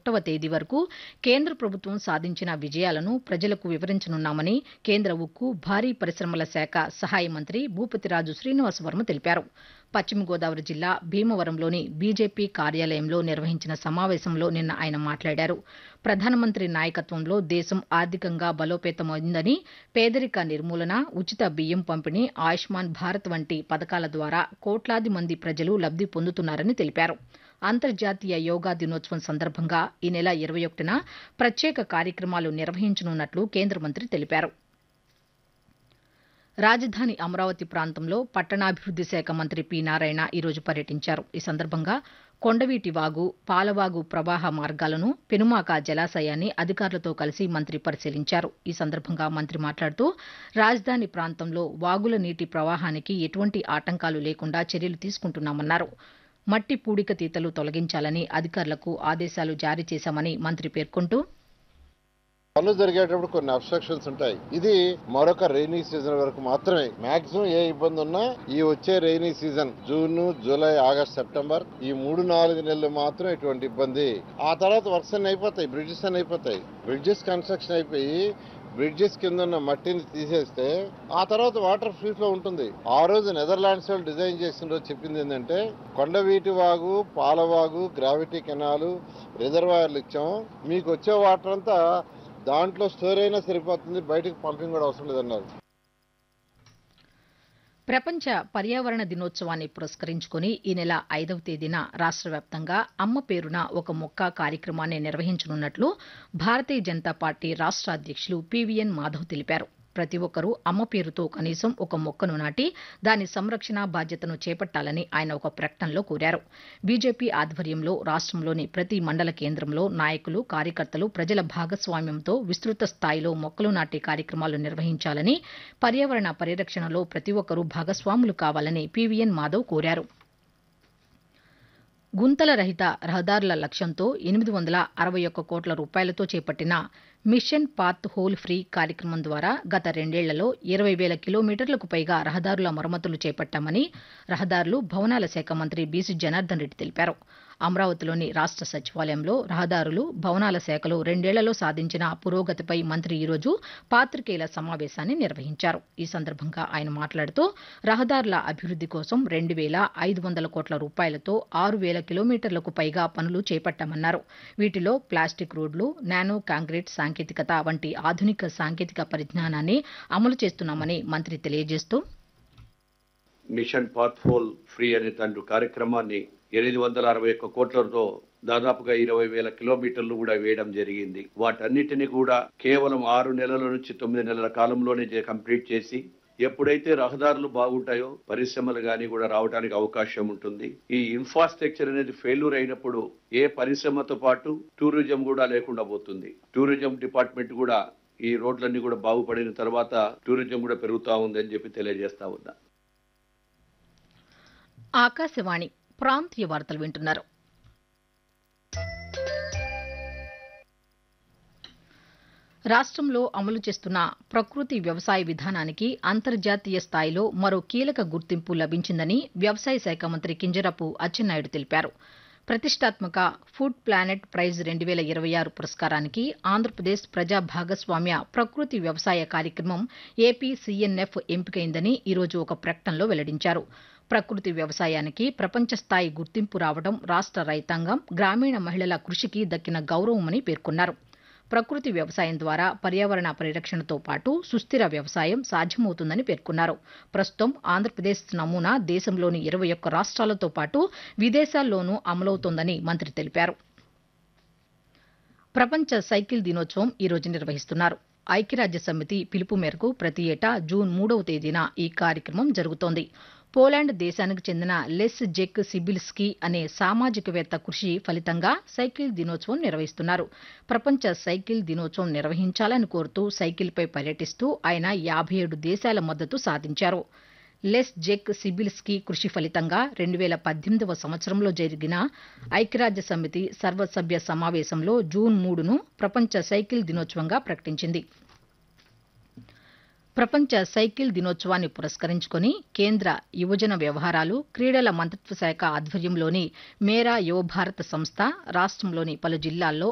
ఒకటవ తేదీ వరకు కేంద్ర ప్రభుత్వం సాధించిన విజయాలను ప్రజలకు వివరించనున్నామని కేంద్ర ఉక్కు భారీ పరిశ్రమల శాఖ సహాయ మంత్రి భూపతిరాజు శ్రీనివాస్ వర్మ తెలిపారు పశ్చిమ గోదావరి జిల్లా భీమవరంలోని బీజేపీ కార్యాలయంలో నిర్వహించిన సమావేశంలో నిన్న ఆయన మాట్లాడారు ప్రధానమంత్రి నాయకత్వంలో దేశం ఆర్థికంగా బలోపేతమైందని పేదరిక నిర్మూలన ఉచిత బియ్యం పంపిణీ ఆయుష్మాన్ భారత్ వంటి పథకాల ద్వారా కోట్లాది మంది ప్రజలు లబ్ది పొందుతున్నారని తెలిపారు అంతర్జాతీయ యోగా దినోత్సవం సందర్భంగా ఈ నెల ఇరవై ఒకటిన ప్రత్యేక కార్యక్రమాలు నిర్వహించనున్నట్లు కేంద్ర మంత్రి తెలిపారు రాజధాని అమరావతి ప్రాంతంలో పట్టణాభివృద్ది శాఖ మంత్రి పి నారాయణ ఈరోజు పర్యటించారు ఈ సందర్భంగా కొండవీటి వాగు పాలవాగు ప్రవాహ మార్గాలను పెనుమాక జలాశయాన్ని అధికారులతో కలిసి మంత్రి పరిశీలించారు ఈ సందర్భంగా మంత్రి మాట్లాడుతూ రాజధాని ప్రాంతంలో వాగుల నీటి ప్రవాహానికి ఎటువంటి ఆటంకాలు లేకుండా చర్యలు తీసుకుంటున్నామన్నారు మట్టి పూడిక తీతలు తొలగించాలని అధికారులకు ఆదేశాలు జారీ చేశామని మంత్రి పేర్కొంటూ పనులు జరిగేటప్పుడు కొన్ని అబ్స్ట్రక్షన్స్ ఉంటాయి ఇది మరొక రైనీ సీజన్ వరకు మాత్రమే మాక్సిమం ఏ ఇబ్బంది ఉన్నా ఈ వచ్చే rainy season June July August September ఈ మూడు నాలుగు నెలలు మాత్రం ఇటువంటి ఇబ్బంది ఆ తర్వాత వర్క్స్ అన్ని అయిపోతాయి బ్రిడ్జెస్ అన్ని అయిపోతాయి బ్రిడ్జెస్ కన్స్ట్రక్షన్ అయిపోయి బ్రిడ్జెస్ కింద ఉన్న మట్టిని తీసేస్తే ఆ తర్వాత వాటర్ ఫ్రీ ఫ్లో ఉంటుంది ఆ రోజు నెదర్లాండ్స్ వాళ్ళు డిజైన్ చేసిన రోజు చెప్పింది ఏంటంటే కొండవీటి వాగు పాలవాగు గ్రావిటీ కెనాలు రిజర్వాయర్లు ఇచ్చాం మీకు వచ్చే వాటర్ అంతా దాంట్లో స్టోర్ అయినా సరిపోతుంది బయటకు పంపింగ్ కూడా అవసరం లేదన్నారు ప్రపంచ పర్యావరణ దినోత్సవాన్ని పురస్కరించుకుని ఈ నెల ఐదవ తేదీన రాష్ట్ర వ్యాప్తంగా అమ్మ పేరున ఒక మొక్క కార్యక్రమాన్ని నిర్వహించనున్నట్లు భారతీయ జనతా పార్టీ రాష్ట్ర అధ్యక్షులు పీవీఎన్ మాధవ్ తెలిపారు ప్రతి ఒక్కరూ అమ్మ పేరుతో కనీసం ఒక మొక్కను నాటి దాని సంరక్షణ బాధ్యతను చేపట్టాలని ఆయన ఒక ప్రకటనలో కోరారు బీజేపీ ఆధ్వర్యంలో రాష్ట్రంలోని ప్రతి మండల కేంద్రంలో నాయకులు కార్యకర్తలు ప్రజల భాగస్వామ్యంతో విస్తృత స్థాయిలో మొక్కలు నాటే కార్యక్రమాలు నిర్వహించాలని పర్యావరణ పరిరక్షణలో ప్రతి ఒక్కరూ భాగస్వాములు కావాలని పీవీఎన్ మాధవ్ కోరారు గుంతల రహిత రహదారుల లక్ష్యంతో ఎనిమిది వందల అరవై ఒక్క కోట్ల రూపాయలతో చేపట్టిన మిషన్ పాత్ హోల్ ఫ్రీ కార్యక్రమం ద్వారా గత రెండేళ్లలో ఇరవై వేల కిలోమీటర్లకు పైగా రహదారుల మరమ్మతులు చేపట్టామని రహదారులు భవనాల శాఖ మంత్రి బీసీ జనార్దన్ రెడ్డి తెలిపారు అమరావతిలోని రాష్ట్ర సచివాలయంలో రహదారులు భవనాల శాఖలో రెండేళ్లలో సాధించిన పురోగతిపై మంత్రి ఈరోజు పాతికేయుల సమావేశాన్ని నిర్వహించారు ఈ సందర్భంగా ఆయన మాట్లాడుతూ రహదారుల అభివృద్ది కోసం రెండు వేల ఐదు వందల కోట్ల రూపాయలతో ఆరు వేల కిలోమీటర్లకు పైగా పనులు చేపట్టామన్నారు వీటిలో ప్లాస్టిక్ రోడ్లు నానో కాంక్రీట్ సాంకేతికత వంటి ఆధునిక సాంకేతిక పరిజ్ఞానాన్ని అమలు చేస్తున్నామని మంత్రి తెలియజేస్తూ మిషన్ పాత్ హోల్ ఫ్రీ అనే తండ్రి కార్యక్రమాన్ని ఎనిమిది వందల అరవై ఒక్క కోట్లతో దాదాపుగా ఇరవై వేల కిలోమీటర్లు కూడా వేయడం జరిగింది వాటన్నిటిని కూడా కేవలం ఆరు నెలల నుంచి తొమ్మిది నెలల కాలంలోనే చే- కంప్లీట్ చేసి ఎప్పుడైతే రహదారులు బాగుంటాయో పరిశ్రమలు కానీ కూడా రావడానికి అవకాశం ఉంటుంది ఈ ఇన్ఫ్రాస్ట్రక్చర్ అనేది ఫెయిల్యూర్ అయినప్పుడు ఏ పరిశ్రమతో పాటు టూరిజం కూడా లేకుండా పోతుంది టూరిజం డిపార్ట్మెంట్ కూడా ఈ రోడ్లన్నీ కూడా బాగుపడిన తర్వాత టూరిజం కూడా పెరుగుతా ఉందని చెప్పి తెలియజేస్తా ఉన్నా ఆకాశవాణి ప్రాంతీయ వార్తలు వింటున్నారు రాష్ట్రంలో అమలు చేస్తున్న ప్రకృతి వ్యవసాయ విధానానికి అంతర్జాతీయ స్థాయిలో మరో కీలక గుర్తింపు లభించిందని వ్యవసాయ శాఖ మంత్రి కింజరాపు అచ్చెన్నాయుడు తెలిపారు ప్రతిష్టాత్మక ఫుడ్ ప్లానెట్ ప్రైజ్ రెండు వేల ఇరవై ఆరు పురస్కారానికి ఆంధ్రప్రదేశ్ ప్రజా భాగస్వామ్య ప్రకృతి వ్యవసాయ కార్యక్రమం ఏపీ సీఎన్ఎఫ్ ఎంపికైందని ఈరోజు ఒక ప్రకటనలో వెల్లడించారు ప్రకృతి వ్యవసాయానికి ప్రపంచ స్థాయి గుర్తింపు రావడం రాష్ట్ర రైతాంగం గ్రామీణ మహిళల కృషికి దక్కిన గౌరవమని పేర్కొన్నారు ప్రకృతి వ్యవసాయం ద్వారా పర్యావరణ పరిరక్షణతో పాటు సుస్థిర వ్యవసాయం సాధ్యమవుతుందని పేర్కొన్నారు ప్రస్తుతం ఆంధ్రప్రదేశ్ నమూనా దేశంలోని ఇరవై ఒక్క రాష్ట్రాలతో పాటు విదేశాల్లోనూ అమలవుతోందని మంత్రి తెలిపారు ప్రపంచ సైకిల్ దినోత్సవం ఈ రోజు నిర్వహిస్తున్నారు ఐక్యరాజ్య సమితి పిలుపు మేరకు ప్రతి ఏటా జూన్ మూడవ తేదీన ఈ కార్యక్రమం జరుగుతోంది పోలాండ్ దేశానికి చెందిన లెస్ జెక్ సిబిల్స్కీ అనే సామాజికవేత్త కృషి ఫలితంగా సైకిల్ దినోత్సవం నిర్వహిస్తున్నారు ప్రపంచ సైకిల్ దినోత్సవం నిర్వహించాలని కోరుతూ సైకిల్పై పర్యటిస్తూ ఆయన యాభై ఏడు దేశాల మద్దతు సాధించారు లెస్ జెక్ సిబిల్స్కీ కృషి ఫలితంగా రెండు వేల పద్దెనిమిదవ సంవత్సరంలో జరిగిన ఐక్యరాజ్య సమితి సర్వసభ్య సమావేశంలో జూన్ మూడును ప్రపంచ సైకిల్ దినోత్సవంగా ప్రకటించింది ప్రపంచ సైకిల్ దినోత్సవాన్ని పురస్కరించుకుని కేంద్ర యువజన వ్యవహారాలు క్రీడల మంత్రిత్వ శాఖ ఆధ్వర్యంలోని మేరా యువ భారత్ సంస్థ రాష్ట్రంలోని పలు జిల్లాల్లో